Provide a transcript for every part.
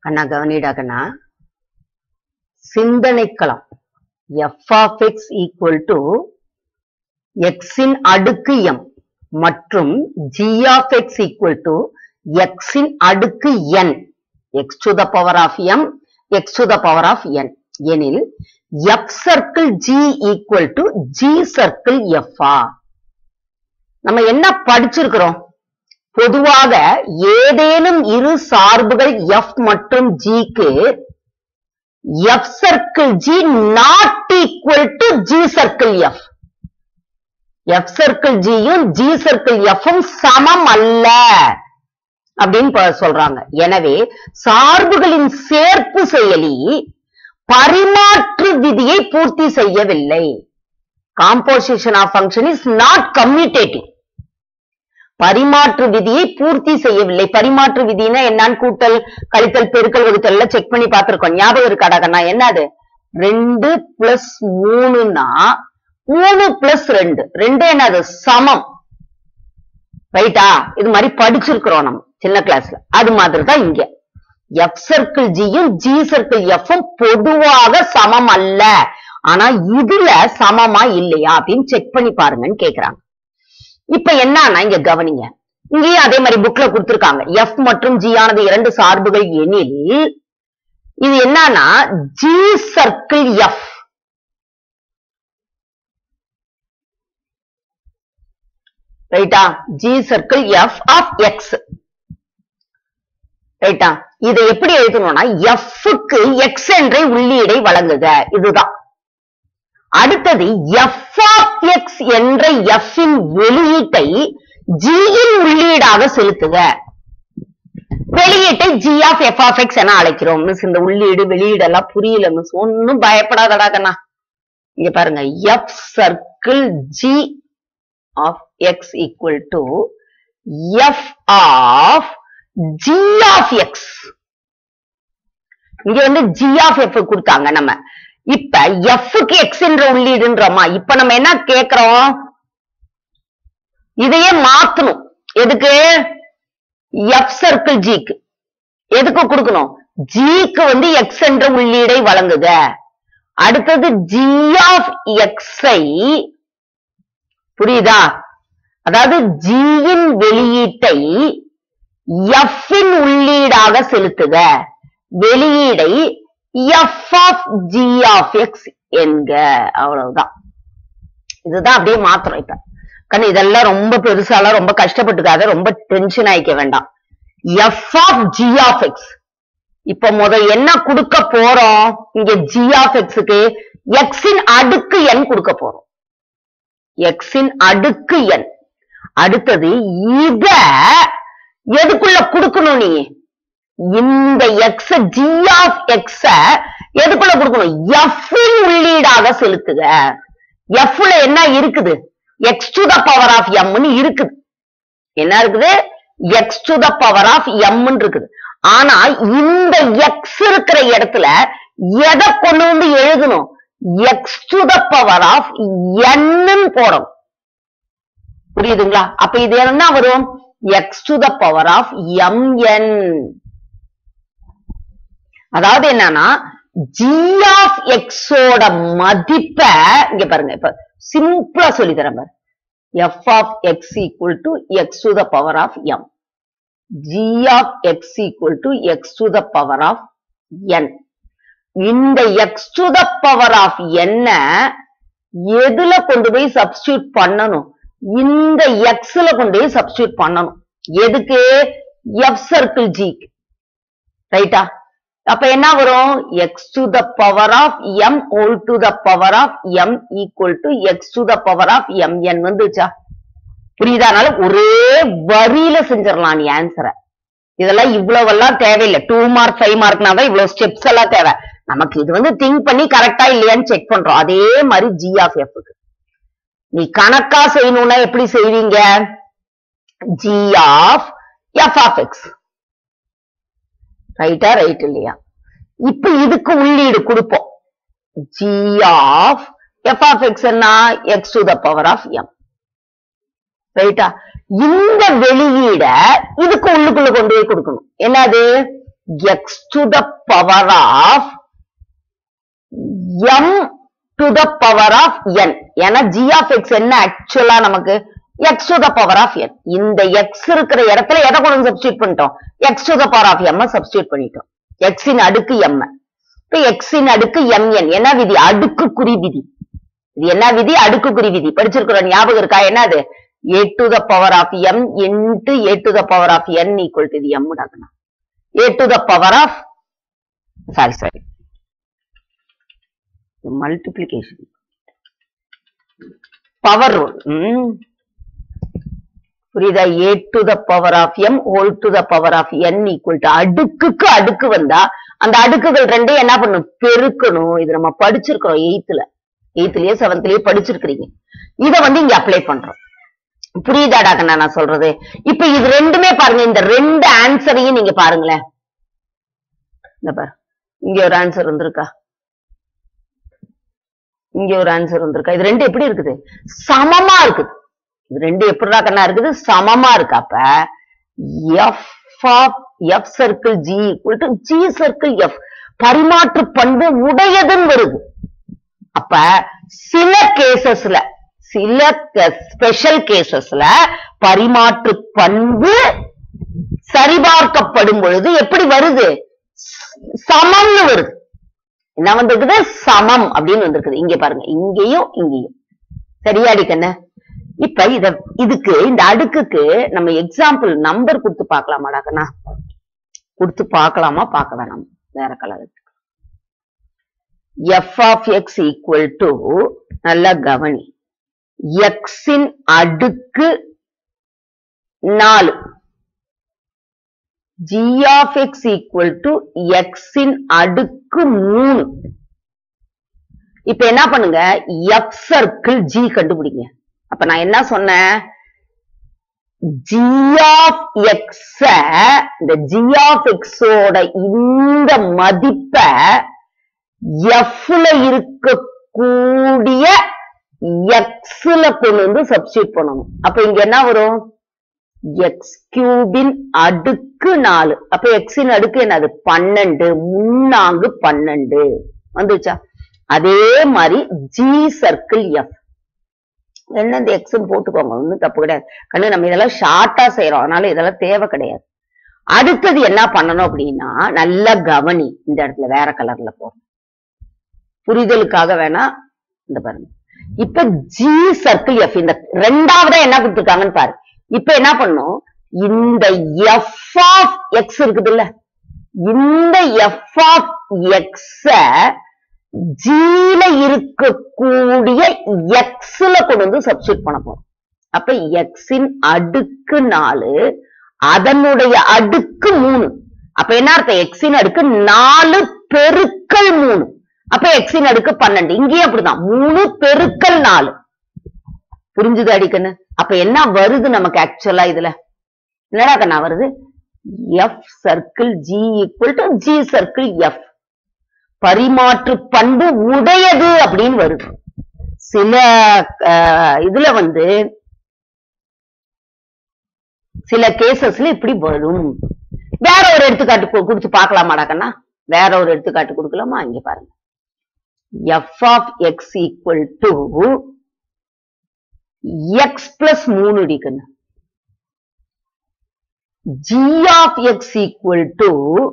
கண்ணா கவனிடா கண்ணா சிந்தனைக்களம் F of X equal to எக்ஸின் அடுக்கு எம் மற்றும் G of X equal to எக்ஸின் அடுக்கு N X to the power of M X to the power of N எனில் F circle G equal to G circle F ஆ நம்ம என்ன படிச்சிருக்கிறோம் பொதுவாக ஏதேனும் இரு சார்புகள் எஃப் மற்றும் ஜிக்கு F circle G not equal to G circle F F circle ஜியும் ஜி சர்க்கிள் எஃப்பும் சமம் அல்ல அப்படின்னு ப- சொல்றாங்க எனவே சார்புகளின் சேர்ப்பு செயலி பரிமாற்று விதியை பூர்த்தி செய்யவில்லை composition of function is not commutative பரிமாற்று விதியை பூர்த்தி செய்யவில்லை பரிமாற்று விதினா என்னன்னு கூட்டல் கழித்தல் பெருக்கல் வகுத்தல் செக் பண்ணி பார்த்திருக்கோம் ஞாபகம் இருக்காடா கண்ணா என்னது ரெண்டு பிளஸ் மூணுனா மூணு பிளஸ் ரெண்டு ரெண்டு என்னது சமம் ரைட்டா இது மாதிரி படிச்சிருக்கிறோம் நம்ம சின்ன கிளாஸ்ல அது மாதிரி தான் இங்க எஃப் சர்க்கிள் ஜியும் ஜி சர்க்கிள் எஃப்பும் பொதுவாக சமம் அல்ல ஆனா இதுல சமமா இல்லையா அப்படின்னு செக் பண்ணி பாருங்கன்னு கேக்குறாங்க இப்ப என்னன்னா இங்க கவனிங்க இங்கேயும் அதே மாதிரி புக்ல கொடுத்திருக்காங்க எஃப் மற்றும் ஜி ஆனது இரண்டு சார்புகள் எனில் இது என்னன்னா ஜி சர்க்கிள் எஃப் ரைட்டா G circle F of X ரைட்டா இதை எப்படி எழுதணும்னா எஃப்க்கு எக்ஸ் என்ற உள்ளீடை வழங்குக இதுதான் அடுத்தது எஃப் ஆஃப் எக்ஸ் என்ற எஃப் இன் வெளியீட்டை ஜி இன் உள்ளீடாக செலுத்துக வெளியீட்டை G of F of X என அழைக்கிறோம் மிஸ் இந்த உள்ளீடு வெளியீடு எல்லாம் புரியல மிஸ் ஒன்னும் பயப்படாதடா கண்ணா இங்க பாருங்க F circle G of X equal to F of G of X இங்க வந்து ஜி ஆஃப் எஃப் கொடுத்தாங்க நம்ம இப்ப எஃப்க்கு எக்ஸ் என்ற உள்ளீடுன்றோமா இப்ப நம்ம என்ன கேக்குறோம் இதையே மாத்தணும் எதுக்கு எஃப் சர்க்கிள் ஜிக்கு எதுக்கு கொடுக்கணும் ஜிக்கு வந்து எக்ஸ் என்ற உள்ளீடை வழங்குக அடுத்தது ஜி ஆஃப் எக்ஸை புரியுதா அதாவது ஜியின் வெளியீட்டை எஃப் இன் உள்ளீடாக செலுத்துக வெளியீடை F of G of X என்க அவ்வளவுதான் இதுதான் அப்படியே மாத்திரம் இப்ப கண்ணு இதெல்லாம் ரொம்ப பெருசாலாம் ரொம்ப கஷ்டப்பட்டுக்காத ரொம்ப டென்ஷன் ஆயிக்க வேண்டாம் F of G of X இப்ப முத என்ன கொடுக்க போறோம் இங்க ஜி ஆஃப் எக்ஸுக்கு எக்ஸின் அடுக்கு எண் கொடுக்க போறோம் எக்ஸின் அடுக்கு எண் அடுத்தது இத எதுக்குள்ள கொடுக்கணும் நீ இந்த எக்ஸ் ஜி ஆஃப் எக்ஸ எதுக்குள்ள கொடுக்கணும் எஃப் உள்ளீடாக செலுத்துக எஃப்ல என்ன இருக்குது X to the power of எம்னு இருக்குது என்ன இருக்குது X to the power of எம்னு இருக்குது ஆனா இந்த எக்ஸ் இருக்கிற இடத்துல எதை கொண்டு வந்து எழுதணும் X to the power of என்னன்னு போடணும் புரியுதுங்களா அப்ப இது என்ன வரும் X to the power of M N அதாவது என்னன்னா ஜி ஆஃப் எக்ஸோட மதிப்ப இங்க பாருங்க இப்ப சிம்பிளா சொல்லி தரேன் பாரு F of X equal to X to the power of M G of X equal to X to the power of N இந்த X to the power of என்ன எதுல கொண்டு போய் சப்ஸ்டியூட் பண்ணணும் இந்த எக்ஸ்ல கொண்டு போய் சப்ஸ்டியூட் பண்ணணும் எதுக்கு எஃப் சர்க்கிள் ஜிக்கு ரைட்டா அப்ப என்ன வரும் X to the power of M whole to the power of M equal to X to the power of M N வந்துச்சா புரியுதானால ஒரே வரியில செஞ்சிடலாம் நீ ஆன்சரை இதெல்லாம் இவ்வளவெல்லாம் தேவையில்லை டூ மார்க் ஃபைவ் மார்க்னா தான் இவ்வளவு ஸ்டெப்ஸ் எல்லாம் தேவை நமக்கு இது வந்து திங்க் பண்ணி கரெக்டா இல்லையான்னு செக் பண்றோம் அதே மாதிரி ஜி ஆஃப் எஃப்க்கு நீ கணக்கா செய்யணும்னா எப்படி செய்வீங்க G of F of X ரைட்டா ரைட் இல்லையா இப்ப இதுக்கு உள்ளீடு கொடுப்போம் G of F of X என்ன X to the power of M ரைட்டா இந்த வெளியீட இதுக்கு உள்ளுக்குள்ள கொண்டு போய் கொடுக்கணும் என்னது X to the power of M to the power of N ஏன்னா ஜி ஆஃப் எக்ஸ் என்ன ஆக்சுவலா நமக்கு X to the power of N இந்த எக்ஸ் இருக்கிற இடத்துல எதை கொண்டு சப்ஸ்டியூட் பண்ணிட்டோம் X to the power of M substitute பண்ணிட்டோம் எக்ஸின் அடுக்கு எம் இப்ப எக்ஸின் அடுக்கு எம்என் என்ன விதி அடுக்கு குறி விதி இது என்ன விதி அடுக்கு குறி விதி படிச்சிருக்கிறோம் ஞாபகம் இருக்கா என்னது A to the power of M into A to the power of N equal to இது எம் டாக்கணும் A to the power of sorry sorry multiplication power rule புரியுதா A to the power of M whole to the power of N equal to அடுக்குக்கு அடுக்கு வந்தா அந்த அடுக்குகள் ரெண்டையும் என்ன பண்ணும் பெருக்கணும் இது நம்ம படிச்சிருக்கிறோம் எயித்துல எயித்துலயே செவன்த்லயே படிச்சிருக்கிறீங்க இத வந்து இங்க அப்ளை பண்றோம் புரியுதாடாக்க நான் சொல்றது இப்ப இது ரெண்டுமே பாருங்க இந்த ரெண்டு ஆன்சரையும் நீங்க பாருங்களேன் இந்த பாரு இங்க ஒரு ஆன்சர் வந்திருக்கா இங்க ஒரு ஆன்சர் வந்திருக்கா இது ரெண்டு எப்படி இருக்குது சமமா இருக்குது இது ரெண்டு எப்படிடா கண்ணா இருக்குது சமமா இருக்கு அப்ப F of F circle G equal to G circle F பரிமாற்று பண்பு உடையதுன்னு வருது அப்ப சில கேசஸ்ல சில ஸ்பெஷல் கேசஸ்ல பரிமாற்று பண்பு சரிபார்க்கப்படும் பொழுது எப்படி வருது சமம்னு வருது என்ன வந்திருக்குது சமம் அப்படின்னு வந்திருக்குது இங்க பாருங்க இங்கேயும் இங்கேயும் சரியாடி கண்ணு இப்ப இத இதுக்கு இந்த அடுக்குக்கு நம்ம எக்ஸாம்பிள் நம்பர் கொடுத்து பார்க்கலாமாடா கண்ணா கொடுத்து பார்க்கலாமா பார்க்க வேணாம் வேற colour F of X equal to நல்ல கவனி எக்ஸின் அடுக்கு நாலு G of X equal to எக்ஸின் அடுக்கு மூணு இப்ப என்ன பண்ணுங்க எஃப் சர்க்கிள் ஜி கண்டுபிடிங்க அப்ப நான் என்ன சொன்னேன் ஜி ஆஃப் எக்ஸ இந்த ஜி ஆஃப் எக்ஸோட இந்த மதிப்ப எஃப்ல இருக்கக்கூடிய எக்ஸ்ல கொண்டு வந்து சப்ஸ்டியூட் பண்ணணும் அப்ப இங்க என்ன வரும் எக்ஸ் கியூபின் அடுக்கு நாலு அப்ப எக்ஸின் அடுக்கு என்னது பன்னெண்டு முன்னாங்கு பன்னெண்டு வந்துச்சா அதே மாதிரி ஜி சர்க்கிள் எஃப் என்ன இந்த எக்ஸ் போட்டுக்கோங்க ஒன்றும் தப்பு கிடையாது கண்ணு நம்ம இதெல்லாம் ஷார்ட்டா செய்யறோம் அதனால இதெல்லாம் தேவை கிடையாது அடுத்தது என்ன பண்ணணும் அப்படின்னா நல்ல கவனி இந்த இடத்துல வேற கலர்ல போறோம் புரிதலுக்காக வேணா இந்த பாருங்க இப்ப ஜி சர்க்கிள் எஃப் இந்த ரெண்டாவதா என்ன கொடுத்துருக்காங்கன்னு பாரு இப்ப என்ன பண்ணும் இந்த எஃப் ஆஃப் எக்ஸ் இருக்குது இல்ல இந்த எஃப் ஆஃப் எக்ஸ ஜீல இருக்கக்கூடிய எக்ஸ்ல கொண்டு வந்து சப்ஸ்டியூட் பண்ண போறோம் அப்ப எக்ஸின் அடுக்கு நாலு அதனுடைய அடுக்கு மூணு அப்ப என்ன அர்த்தம் எக்ஸின் அடுக்கு நாலு பெருக்கல் மூணு அப்ப எக்ஸின் அடுக்கு பன்னெண்டு இங்கேயும் அப்படிதான் மூணு பெருக்கல் நாலு புரிஞ்சுது அடிக்கன்னு அப்ப என்ன வருது நமக்கு ஆக்சுவலா இதுல என்னடா கண்ணா வருது F circle G equal to G circle F பரிமாற்று பண்பு உடையது அப்படின்னு வருது சில அஹ், இதுல வந்து சில கேசஸ்ல இப்படி வரும் வேற ஒரு எடுத்துக்காட்டு கு- கொடுத்து பார்க்கலாமாடா கண்ணா வேற ஒரு எடுத்துக்காட்டு கொடுக்கலாமா இங்க பாருங்க F of X equal to X plus மூணு டிக்கண்ணு G of X equal to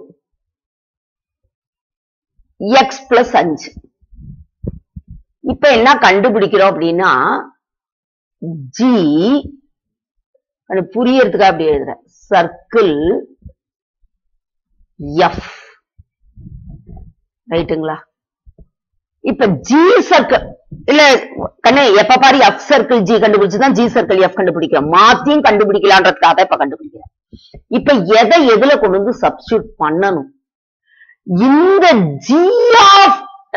X plus அஞ்சு இப்ப என்ன கண்டுபிடிக்கிறோம் அப்படின்னா ஜி அது புரியறதுக்கு அப்படி எழுதுறேன் சர்க்கிள் எஃப் ரைட்டுங்களா இப்ப ஜி சர்க்கிள் இல்ல கண்ணு எப்ப பாரு எஃப் சர்க்கிள் ஜி கண்டுபிடிச்சுதான் ஜி சர்க்கிள் எஃப் கண்டுபிடிக்கிறோம் மாத்தியும் கண்டுபிடிக்கலான்றதுக்காக தான் இப்ப கண்டுபிடிக்கிறேன் இப்ப எதை எதுல கொண்டு வந்து சப்ஸ்டியூட் பண்ணணும் இந்த G of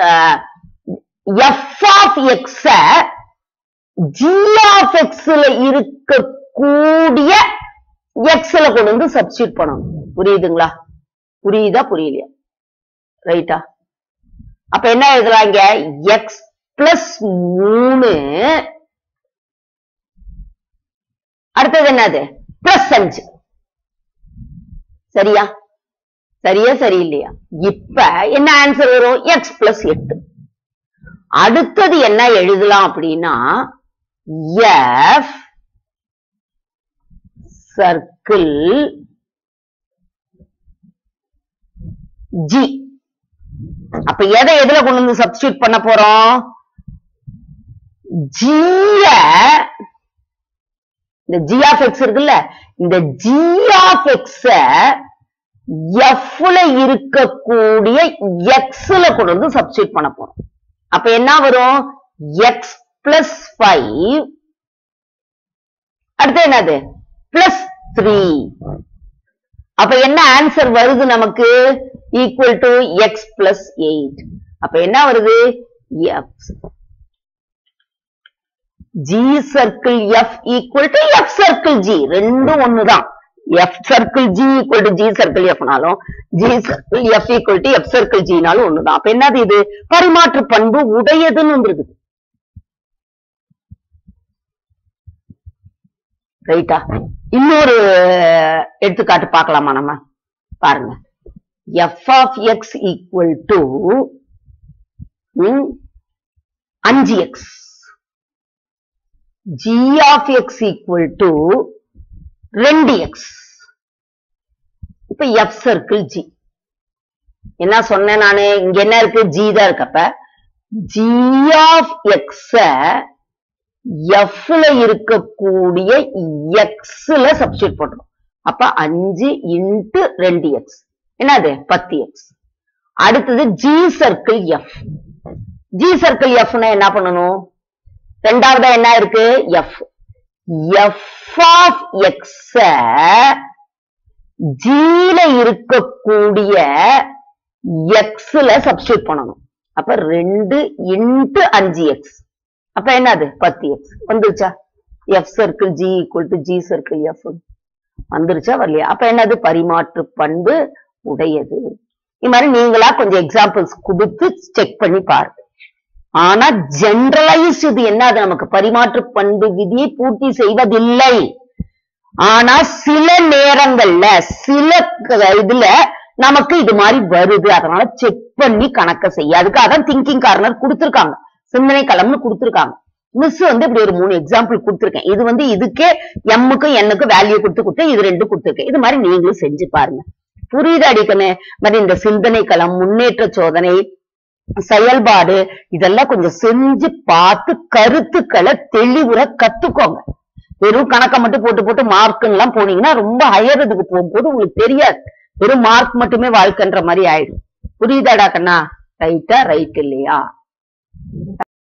F of X G of எக்ஸ்ல இருக்கக்கூடிய எக்ஸ்ல கொண்டு வந்து சப்ஸ்டியூட் பண்ணணும் புரியுதுங்களா புரியுதா புரியலையா ரைட்டா அப்ப என்ன எழுதுறாங்க எக்ஸ் பிளஸ் மூணு அடுத்தது என்னது பிளஸ் அஞ்சு சரியா சரியா சரியில்லையா இப்ப என்ன ஆன்சர் வரும் எக்ஸ் பிளஸ் எட்டு அடுத்தது என்ன எழுதலாம் அப்படின்னா எஃப் சர்க்கிள் ஜி அப்ப எதை எதுல கொண்டு வந்து சப்ஸ்டியூட் பண்ண போறோம் ஜிய இந்த ஜி ஆஃப் எக்ஸ் இருக்குல்ல இந்த ஜி ஆஃப் எக்ஸ எஃப்ல இருக்கக்கூடிய எக்ஸ்ல கொண்டு வந்து சப்ஸ்டியூட் பண்ண போறோம் அப்ப என்ன வரும் எக்ஸ் பிளஸ் ஃபைவ் அடுத்து என்னது பிளஸ் த்ரீ அப்ப என்ன ஆன்சர் வருது நமக்கு equal to X plus eight அப்ப என்ன வருது F G circle F equal to F circle G ரெண்டும் ஒண்ணுதான் F circle G equal to G circle எஃப்னாலும் G circle F equal to F circle ஜினாலும் ஒண்ணுதான் அப்ப என்னது இது பரிமாற்று பண்பு உடையதுன்னு வந்துருக்குது ரைட்டா இன்னொரு எடுத்துக்காட்டு பார்க்கலாமா நம்ம பாருங்க F of X equal to அஞ்சு X G of X equal to ரெண்டு எக்ஸ் இப்ப எஃப் சர்க்கிள் ஜி என்ன சொன்னேன் நானு இங்க என்ன இருக்கு ஜி தான் இருக்கு அப்ப ஜி ஆஃப் எக்ஸ எஃப்ல இருக்கக்கூடிய எக்ஸ்ல சப்ஸ்டியூட் பண்றோம் அப்ப அஞ்சு இன்ட்டு ரெண்டு எக்ஸ் என்னது பத்து எக்ஸ் அடுத்தது G circle F G circle எஃப்னா என்ன பண்ணணும் ரெண்டாவதா என்ன இருக்கு எஃப் எஃப் ஆஃப் எக்ஸ ஜீல இருக்கக்கூடிய எக்ஸ்ல சப்ஸ்டியூட் பண்ணணும் அப்ப ரெண்டு இன்ட்டு அஞ்சு எக்ஸ் அப்ப என்னது பத்து எக்ஸ் வந்துருச்சா F circle G equal to G circle F வந்துருச்சா வரலையா அப்ப என்னது பரிமாற்று பண்பு உடையது இது மாதிரி நீங்களா கொஞ்சம் எக்ஸாம்பிள்ஸ் கொடுத்து செக் பண்ணி பாருங்க ஆனா ஜெனரலைஸ் இது என்னது நமக்கு பரிமாற்று பண்பு விதியை பூர்த்தி செய்வதில்லை ஆனா சில நேரங்கள்ல சில க- இதுல நமக்கு இது மாதிரி வருது அதனால செக் பண்ணி கணக்க செய்ய அதுக்கு அதான் திங்கிங் கார்னர் கொடுத்திருக்காங்க சிந்தனை களம்னு கொடுத்திருக்காங்க மிஸ் வந்து இப்படி ஒரு மூணு எக்ஸாம்பிள் கொடுத்திருக்கேன் இது வந்து இதுக்கே எம்முக்கும் என்னுக்கும் வேல்யூ கொடுத்து கொடுத்து இது ரெண்டு கொடுத்திருக்கேன் இது மாதிரி நீங்களும் செஞ்சு பாருங்க புரியுது அடிக்கணு மாதிரி இந்த சிந்தனை களம் முன்னேற்ற சோதனை செயல்பாடு இதெல்லாம் கொஞ்சம் செஞ்சு பார்த்து கருத்துக்களை தெளிவுற கத்துக்கோங்க வெறும் கணக்கை மட்டும் போட்டு போட்டு மார்க் எல்லாம் போனீங்கன்னா ரொம்ப ஹையர் இதுக்கு போகும்போது உங்களுக்கு தெரியாது வெறும் மார்க் மட்டுமே வாழ்க்கைன்ற மாதிரி ஆயிடும் புரியுதாடா கண்ணா ரைட்டா ரைட் இல்லையா